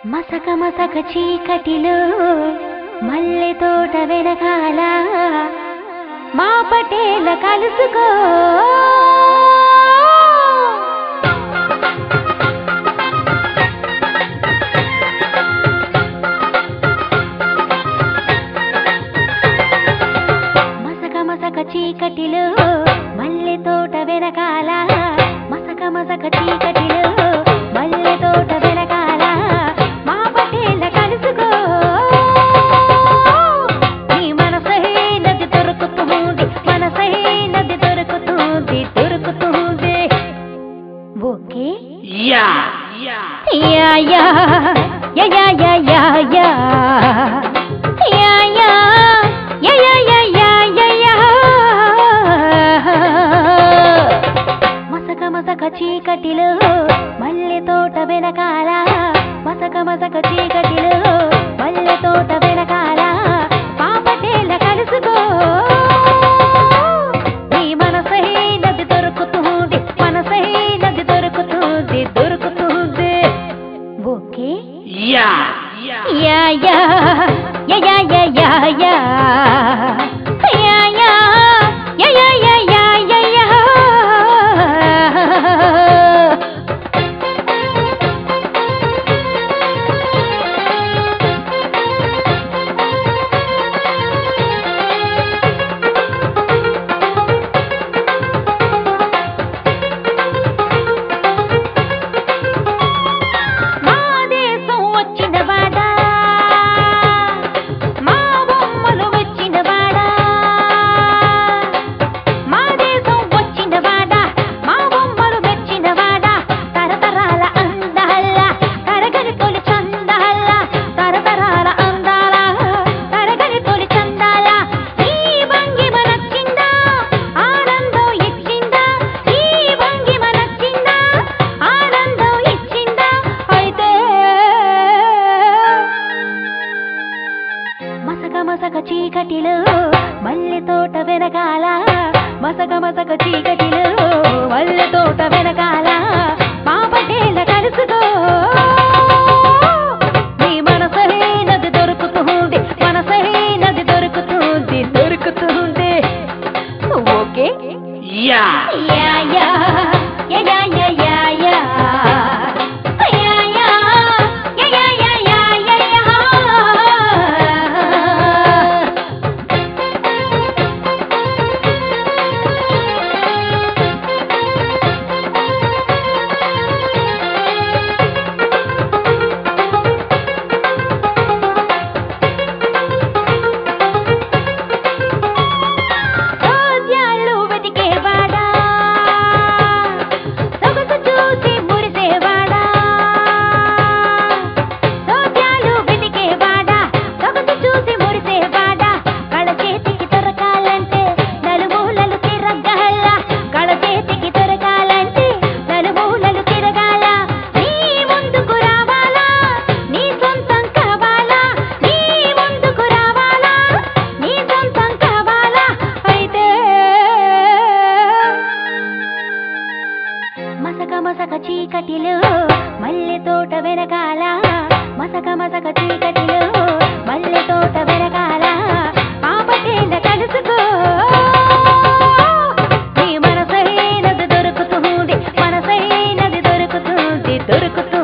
మసక మసక చీకటిలో మల్లె తోట వెనకాల మా పటేల కలుసుకో మసక మసక చీకటిలో మల్లె తోట వెనకాల మసక మసక చీకటిలో మల్లె తోట వెనకాల మా పటేల కలుసుకో నీ మనసైనది దొరుకుతుంది మనసైనది దొరుకుతుంది దొరుకుతుంది ఓకే యా యా యా యా యా యా యా యా యా యా యా యా యా యా యా యా యా మసక మసక చీకటిలో మల్లె తోట వెనకాల మసక మసక చీకటిలో మల్లె తోట వెనకాల పాపటేల కలుసుకో నీ మనసైనది దొరుకుతుంది మనసైనది దొరుకుతుంది దొరుకుతుంది ఓకే యా యా యా యా యా యా యా యా యా యా యా యా యా యా యా యా యా మా దేశం వచ్చిన వాడా మా బొమ్మలు వచ్చిన వాడా మా దేశం వచ్చిన వాడా మా బొమ్మలు మెచ్చిన వాడా తరతరాల అందాల తరగని తొలి చందాల తరతరాల అందాల తరగని తొలి చందాల ఈ భంగిమ నచ్చిందా ఆనందం ఇచ్చిందా ఈ భంగిమ నచ్చిందా ఆనందం ఇచ్చిందా అయితే మసక మసక చీకటిలో మల్లె తోట వెనకాల మసక మసక చీకటిలో మల్లె తోట వెనకాల మా పటేల కలుసుకో నీ మనసైనది దొరుకుతుంది మనసైనది దొరుకుతుంది దొరుకుతుంది ఓకే యా యా యా యా యా యా యా యా యా యా యా యా యా యా యా యా సోద్యాలు వెతికేవాడా సొగసు చూసి మురిసేవాడా సోద్యాలు వెతికేవాడా సొగసు చూసి మురిసేవాడా కళ చేతికి దొరకాలంటే నలుమూలలు తిరగాల కళ చేతికి దొరకాలంటే నలుమూలలు తిరగాల నీ ముందుకు రావాలా నీ సొంతం కావాలా నీ ముందుకు రావాలా నీ సొంతం కావాలా అయితే మసక మసక చీకటిలో మల్లె తోట వెనకాల మసక మసక చీకటిలో మల్లె తోట వెనకాల పాపటేల కలుసుకో నీ మనసైనది దొరుకుతుంది మనసైనది దొరుకుతుంది దొరుకుతుంది